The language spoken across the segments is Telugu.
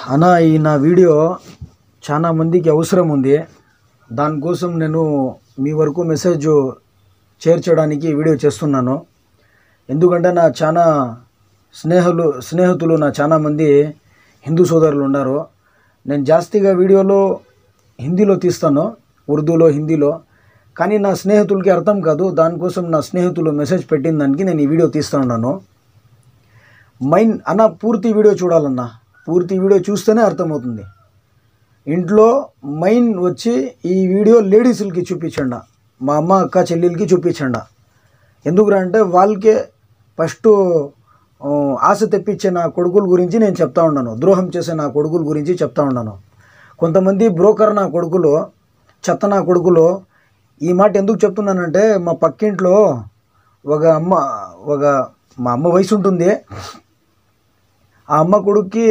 అన్న ఈ నా వీడియో చాలా మందికి అవసరం ఉంది దానికోసం నేను మీ వరకు మెసేజ్ చేర్చడానికి ఈ వీడియో చేస్తున్నాను ఎందుకంటే నా చాలా స్నేహులు స్నేహితులు నా చాలా మంది హిందూ సోదరులు ఉన్నారు నేను జాస్తిగా వీడియోలో హిందీలో తీస్తాను ఉర్దూలో హిందీలో కానీ నా స్నేహితులకి అర్థం కాదు దానికోసం నా స్నేహితులు మెసేజ్ పెట్టిన దానికి నేను ఈ వీడియో తీస్తూ ఉన్నాను మైన్ అన్న పూర్తి వీడియో చూడాలన్నా పూర్తి వీడియో చూస్తేనే అర్థమవుతుంది ఇంట్లో మైన్ వచ్చి ఈ వీడియో లేడీస్లకి చూపించండి మా అమ్మ అక్క చెల్లెలకి చూపించండి ఎందుకురా అంటే వాళ్ళకే ఫస్ట్ ఆ, ఆశ తెప్పించే నా కొడుకుల గురించి నేను చెప్తా ఉన్నాను ద్రోహం చేసే నా కొడుకుల గురించి చెప్తా ఉన్నాను కొంతమంది బ్రోకర్ నా కొడుకులు చెత్త నా కొడుకులు ఈ మాట ఎందుకు చెప్తున్నానంటే మా పక్కింట్లో ఒక అమ్మ ఒక మా అమ్మ వయసు ఉంటుంది ఆ అమ్మ కొడుక్కి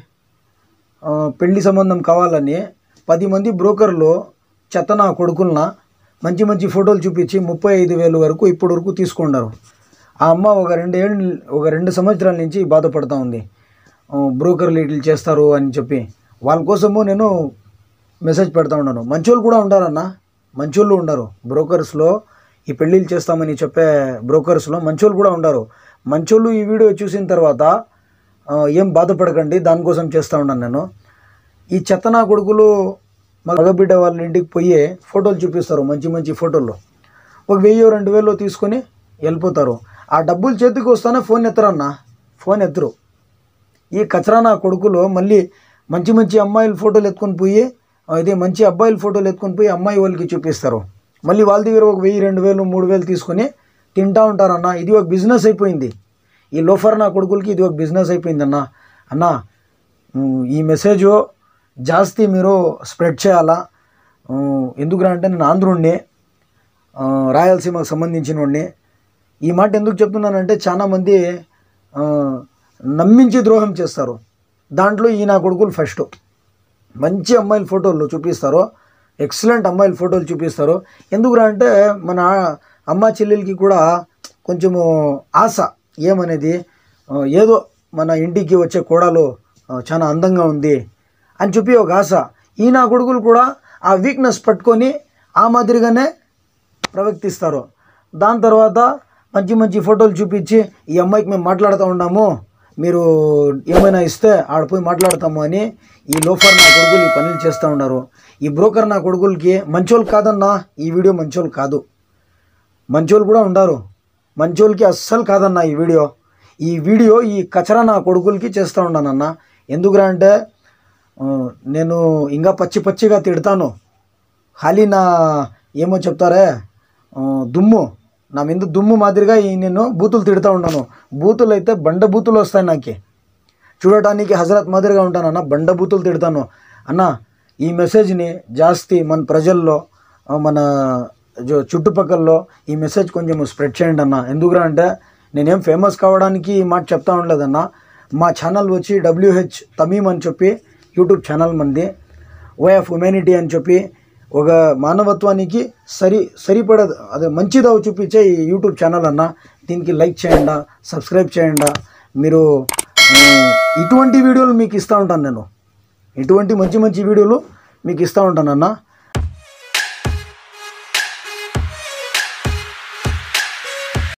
ఆ, పెళ్లి సంబంధం కావాలని పది మంది బ్రోకర్లు చెత్త నా కొడుకులన మంచి మంచి ఫోటోలు చూపించి ముప్పై ఐదు వేలు వరకు ఇప్పటి వరకు తీసుకున్నారు ఆ అమ్మ ఒక రెండు ఏళ్ళు ఒక రెండు సంవత్సరాల నుంచి బాధపడుతూ ఉంది ఆ, బ్రోకర్లు ఇట్లు చేస్తారు అని చెప్పి వాళ్ళ కోసము నేను మెసేజ్ పెడతా ఉన్నాను మంచోళ్ళు కూడా ఉండారన్న మంచోళ్ళు ఉండరు బ్రోకర్స్లో ఈ పెళ్ళిళ్ళు చేస్తామని చెప్పే బ్రోకర్స్లో మంచోళ్ళు కూడా ఉండరు మంచోళ్ళు ఈ వీడియో చూసిన తర్వాత ఆ, ఏం బాధపడకండి దానికోసం చేస్తూ ఉన్నాను నేను ఈ చెత్త నా కొడుకులు మగబిడ్డ వాళ్ళ ఇంటికి పోయి ఫోటోలు చూపిస్తారు మంచి మంచి ఫోటోలు ఒక వెయ్యి రెండు వేలు తీసుకొని వెళ్ళిపోతారు ఆ డబ్బులు చేతికి వస్తానే ఫోన్ ఎత్తరన్న ఫోన్ ఎత్తరు ఈ కచరా నా కొడుకులు మళ్ళీ మంచి మంచి అమ్మాయిల ఫోటోలు ఎత్తుకొని పోయి అదే మంచి అబ్బాయిల ఫోటోలు ఎత్తుకొని పోయి అమ్మాయి వాళ్ళకి చూపిస్తారు మళ్ళీ వాళ్ళ దగ్గర ఒక వెయ్యి రెండు వేలు మూడు వేలు తీసుకొని తింటా ఉంటారన్న ఇది ఒక బిజినెస్ అయిపోయింది ఈ లోఫర్ నా కొడుకులకి ఇది ఒక బిజినెస్ అయిపోయింది అన్న అన్న ఉమ్, ఈ మెసేజ్ జాస్తి మీరు స్ప్రెడ్ చేయాలా ఉమ్, ఎందుకురా అంటే నేను ఆంధ్రుణ్ణి ఆ, రాయలసీమకు సంబంధించిన వాడిని ఈ మాట ఎందుకు చెప్తున్నానంటే చాలామంది ఆ, నమ్మించి ద్రోహం చేస్తారు దాంట్లో ఈ నా కొడుకులు ఫస్ట్ మంచి అమ్మాయిల ఫోటోలు చూపిస్తారు ఎక్సలెంట్ అమ్మాయిల ఫోటోలు చూపిస్తారు ఎందుకురా అంటే మన అమ్మ చెల్లెలకి కూడా కొంచెము ఆశ ఏమనేది ఆ, ఏదో మన ఇంటికి వచ్చే కోడలు ఆ, చాలా అందంగా ఉంది అని చెప్పి ఒక ఆశ ఈ నా కొడుకులు కూడా ఆ వీక్నెస్ పట్టుకొని ఆ మాదిరిగానే ప్రవర్తిస్తారు దాని తర్వాత మంచి మంచి ఫోటోలు చూపించి ఈ అమ్మాయికి మేము మాట్లాడుతూ ఉన్నాము మీరు ఏమైనా ఇస్తే ఆడపోయి మాట్లాడతాము అని ఈ లోఫర్ నా కొడుకులు ఈ పనులు చేస్తూ ఉన్నారు ఈ బ్రోకర్ నా కొడుకులకి మంచోళ్ళు కాదన్నా ఈ వీడియో మంచోళ్ళు కాదు మంచోళ్ళు కూడా ఉండారు మంచోళ్ళకి అస్సలు కాదన్న ఈ వీడియో ఈ వీడియో ఈ కచరా నా కొడుకులకి చేస్తూ ఉన్నానన్న ఎందుకురా అంటే ఆ, నేను ఇంకా పచ్చి పచ్చిగా తిడతాను ఖాళీ నా ఏమో చెప్తారే ఆ, దుమ్ము నా మీద దుమ్ము మాదిరిగా ఈ నేను బూతులు తిడతా ఉన్నాను బూతులు అయితే బండ బూతులు వస్తాయి నాకు చూడటానికి హజరత్ మాదిరిగా ఉంటానన్న బండ బూతులు తిడతాను అన్న ఈ మెసేజ్ని జాస్తి మన ప్రజల్లో ఆ, మన జో- చుట్టుపక్కల్లో ఈ మెసేజ్ కొంచెం స్ప్రెడ్ చేయండి అన్న ఎందుకురా అంటే నేనేం ఫేమస్ కావడానికి ఈ మాట చెప్తా ఉండలేదన్న మా ఛానల్ వచ్చి డబ్ల్యూహెచ్ తమీమ్ అని చెప్పి యూట్యూబ్ ఛానల్ మంది వే ఆఫ్ హ్యుమానిటీ అని చెప్పి ఒక మానవత్వానికి సరి సరిపడ అదే మంచిదవ చూపించే ఈ యూట్యూబ్ ఛానల్ అన్న దీనికి లైక్ చేయండి సబ్స్క్రైబ్ చేయండి మీరు ఆ, ఇటువంటి వీడియోలు మీకు ఇస్తూ ఉంటాను నేను ఇటువంటి మంచి మంచి వీడియోలు మీకు ఇస్తూ ఉంటానన్న